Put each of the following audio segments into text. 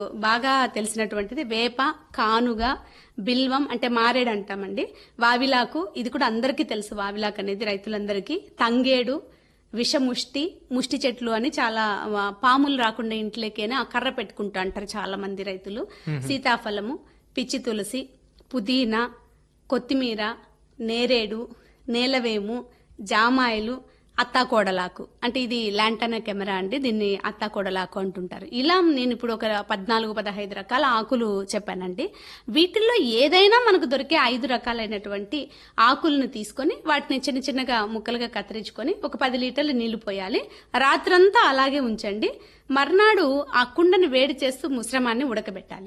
బాగా తెలిసినటువంటిది వేప కానుగ బిల్వం అంటే మారేడు అంటామండి వావిలాకు ఇది కూడా అందరికీ తెలుసు వావిలాకు అనేది రైతులందరికీ తంగేడు విషముష్టి ముష్టి చెట్లు అని చాలా ఆ, పాములు రాకుండా ఇంట్లోకేనే ఆ కర్ర పెట్టుకుంటూ అంటారు చాలా మంది రైతులు సీతాఫలము పిచ్చి తులసి పుదీనా కొత్తిమీర నేరేడు నేలవేము జామాయిలు అత్తాకోడలాకు అంటే ఇది ల్యాంటనా కెమెరా అండి దీన్ని అత్తాకోడలాకు అంటుంటారు ఇలా నేను ఇప్పుడు ఒక పద్నాలుగు పదహైదు రకాల ఆకులు చెప్పానండి వీటిల్లో ఏదైనా మనకు దొరికే ఐదు రకాలైనటువంటి ఆకులను తీసుకొని వాటిని చిన్న చిన్నగా ముక్కలుగా కత్తిరించుకొని ఒక పది లీటర్లు నీళ్లు పోయాలి రాత్రంతా అలాగే ఉంచండి మర్నాడు ఆ కుండని వేడి చేస్తూ మిశ్రమాన్ని ఉడకబెట్టాలి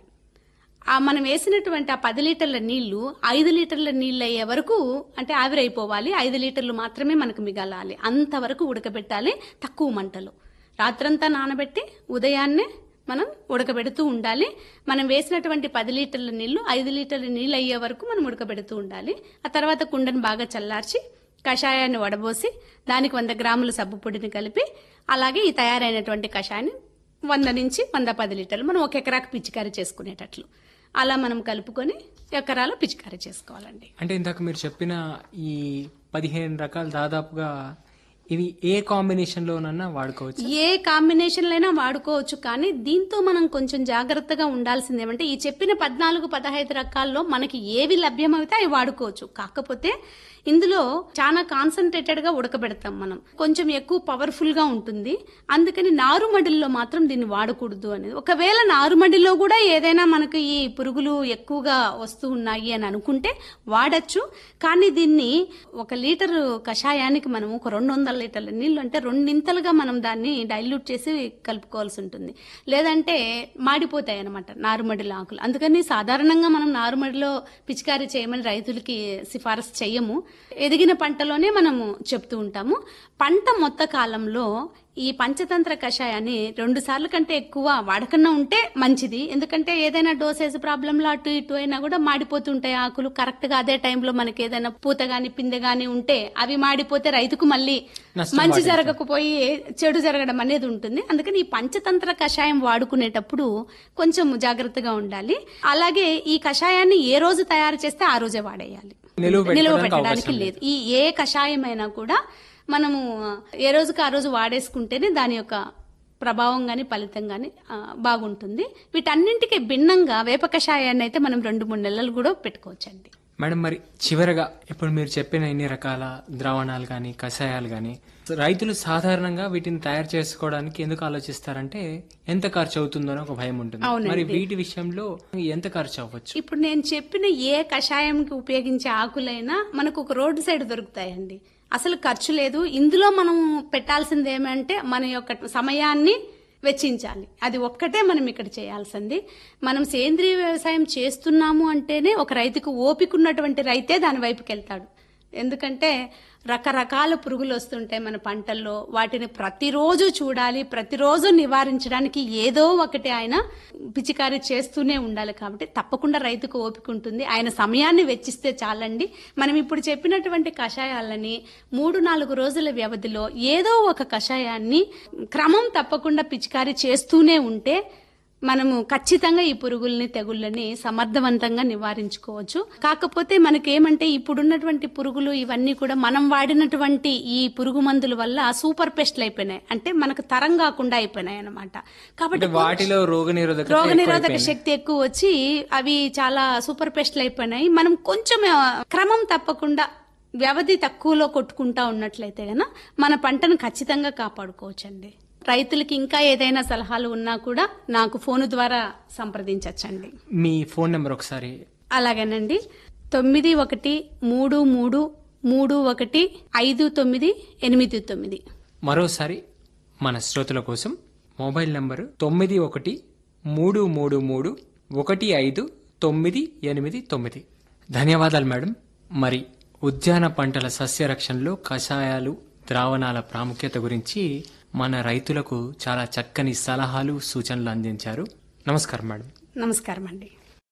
ఆ మనం వేసినటువంటి ఆ పది లీటర్ల నీళ్లు ఐదు లీటర్ల నీళ్ళు అయ్యే వరకు అంటే ఆవిరైపోవాలి ఐదు లీటర్లు మాత్రమే మనకు మిగలాలి అంతవరకు ఉడకబెట్టాలి తక్కువ మంటలో రాత్రంతా నానబెట్టి ఉదయాన్నే మనం ఉడకబెడుతూ ఉండాలి మనం వేసినటువంటి పది లీటర్ల నీళ్లు ఐదు లీటర్ల నీళ్ళు అయ్యే వరకు మనం ఉడకబెడుతూ ఉండాలి ఆ తర్వాత కుండను బాగా చల్లార్చి కషాయాన్ని వడబోసి దానికి వంద గ్రాముల సబ్బు పొడిని కలిపి అలాగే ఈ తయారైనటువంటి కషాయాన్ని వంద నుంచి వంద పది లీటర్లు మనం ఒక ఎకరాకు పిచికారీ చేసుకునేటట్లు అలా మనం కలుపుకొని ఎకరాలో పిచికారీ చేసుకోవాలండి అంటే ఇందాక మీరు చెప్పిన ఈ పదిహేను రకాలు దాదాపుగా ఇవి ఏ కాంబినేషన్లోనన్నా వాడుకోవచ్చు ఏ కాంబినేషన్లైనా వాడుకోవచ్చు కానీ దీంతో మనం కొంచెం జాగ్రత్తగా ఉండాల్సింది ఏమంటే ఈ చెప్పిన పద్నాలుగు పదహైదు రకాల్లో మనకి ఏవి లభ్యమైతే అవి వాడుకోవచ్చు కాకపోతే ఇందులో చాలా కాన్సన్ట్రేటెడ్ గా ఉడకబెడతాం మనం కొంచెం ఎక్కువ పవర్ఫుల్ గా ఉంటుంది అందుకని నారుమడిల్లో మాత్రం దీన్ని వాడకూడదు అనేది ఒకవేళ నారుమడిలో కూడా ఏదైనా మనకు ఈ పురుగులు ఎక్కువగా వస్తూ ఉన్నాయి అని అనుకుంటే వాడచ్చు కానీ దీన్ని ఒక లీటర్ కషాయానికి మనం ఒక రెండు వందల లీటర్ల నీళ్లు అంటే రెండింతలుగా మనం దాన్ని డైల్యూట్ చేసి కలుపుకోవాల్సి ఉంటుంది లేదంటే మాడిపోతాయి అనమాట నారుమడిలో ఆకులు అందుకని సాధారణంగా మనం నారుమడిలో పిచికారీ చేయమని రైతులకి సిఫారసు చేయము ఎదిగిన పంటలోనే మనము చెప్తూ ఉంటాము పంట మొత్త కాలంలో ఈ పంచతంత్ర కషాయాన్ని రెండు సార్లు కంటే ఎక్కువ వాడకుండా ఉంటే మంచిది ఎందుకంటే ఏదైనా డోసేజ్ ప్రాబ్లంలో అటు ఇటు అయినా కూడా మాడిపోతుంటాయి ఆకులు కరెక్ట్ గా అదే టైంలో మనకి ఏదైనా పూత గాని పిందె గాని ఉంటే అవి మాడిపోతే రైతుకు మళ్ళీ నష్టం మంచి జరగకపోయి చెడు జరగడం అనేది ఉంటుంది అందుకని ఈ పంచతంత్ర కషాయం వాడుకునేటప్పుడు కొంచెం జాగ్రత్తగా ఉండాలి అలాగే ఈ కషాయాన్ని ఏ రోజు తయారు చేస్తే ఆ రోజే వాడేయాలి నిలువ నిలువ పెట్టుకోవడానికి పెట్టడానికి అవకాశం లేదు ఈ ఏ కషాయమైనా కూడా మనము ఏ రోజుకి ఆ రోజు వాడేసుకుంటేనే దాని యొక్క ప్రభావం గాని ఫలితం గాని ఆ, బాగుంటుంది వీటన్నింటికి భిన్నంగా వేప కషాయాన్ని అయితే మనం రెండు మూడు నెలలు కూడా పెట్టుకోవచ్చండి మేడం మరి చివరగా ఇప్పుడు మీరు చెప్పిన ఇన్ని రకాల ద్రావణాలు కానీ కషాయాలు కానీ రైతులు సాధారణంగా వీటిని తయారు చేసుకోవడానికి ఎందుకు ఆలోచిస్తారంటే ఎంత ఖర్చు అవుతుందో అని ఒక భయం ఉంటుంది అవునండి. మరి వీటి విషయంలో ఎంత ఖర్చు అవ్వచ్చు ఇప్పుడు నేను చెప్పిన ఏ కషాయంకి ఉపయోగించే ఆకులైనా మనకు ఒక రోడ్డు సైడ్ దొరుకుతాయండి అసలు ఖర్చు లేదు ఇందులో మనం పెట్టాల్సింది ఏమంటే మన యొక్క సమయాన్ని వెచ్చించాలి అది ఒక్కటే మనం ఇక్కడ చేయాల్సింది మనం సేంద్రియ వ్యవసాయం చేస్తున్నాము అంటేనే ఒక రైతుకు ఓపిక ఉన్నటువంటి రైతే దాని వైపుకి వెళ్తాడు ఎందుకంటే రకరకాల పురుగులు వస్తుంటాయి మన పంటల్లో వాటిని ప్రతిరోజు చూడాలి ప్రతిరోజు నివారించడానికి ఏదో ఒకటి ఆయన పిచికారీ చేస్తూనే ఉండాలి కాబట్టి తప్పకుండా రైతుకు ఓపిక ఉంటుంది ఆయన సమయాన్ని వెచ్చిస్తే చాలండి మనం ఇప్పుడు చెప్పినటువంటి కషాయాలని మూడు నాలుగు రోజుల వ్యవధిలో ఏదో ఒక కషాయాన్ని క్రమం తప్పకుండా పిచికారీ చేస్తూనే ఉంటే మనము ఖచ్చితంగా ఈ పురుగుల్ని తెగుళ్ళని సమర్థవంతంగా నివారించుకోవచ్చు కాకపోతే మనకేమంటే ఇప్పుడున్నటువంటి పురుగులు ఇవన్నీ కూడా మనం వాడినటువంటి ఈ పురుగు మందుల వల్ల సూపర్ పెస్ట్లు అయిపోయినాయి అంటే మనకు తరం కాకుండా అయిపోయినాయి అనమాట కాబట్టి అంటే వాటిలో రోగ నిరోధక రోగ నిరోధక శక్తి ఎక్కువ వచ్చి అవి చాలా సూపర్ పెస్ట్లు అయిపోయినాయి మనం కొంచెం ఆ, క్రమం తప్పకుండా వ్యవధి తక్కువలో కొట్టుకుంటా ఉన్నట్లయితే గన మన పంటను ఖచ్చితంగా కాపాడుకోవచ్చండి రైతులకి ఇంకా ఏదైనా సలహాలు ఉన్నా కూడా నాకు ఫోను ద్వారా సంప్రదించవచ్చండి మీ ఫోన్ నెంబర్ ఒకసారి అలాగేనండి తొమ్మిది ఒకటి మూడు మూడు మూడు ఒకటి ఐదు తొమ్మిది ఎనిమిది తొమ్మిది మరోసారి మన శ్రోతల కోసం మొబైల్ నంబరు తొమ్మిది ఒకటి మూడు మూడు మూడు ఒకటి ఐదు తొమ్మిది ఎనిమిది తొమ్మిది ధన్యవాదాలు మేడం మరి ఉద్యాన పంటల సస్యరక్షణలో కషాయాలు ద్రావణాల ప్రాముఖ్యత గురించి మన రైతులకు చాలా చక్కని సలహాలు సూచనలు అందించారు నమస్కారం మేడం నమస్కారం అండి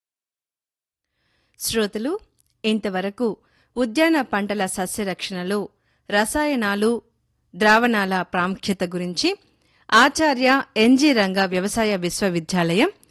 శ్రోతలు ఇంతవరకు ఉద్యాన పంటల సస్యరక్షణలో రసాయనాలు ద్రావణాల ప్రాముఖ్యత గురించి ఆచార్య ఎన్జి రంగ వ్యవసాయ విశ్వవిద్యాలయం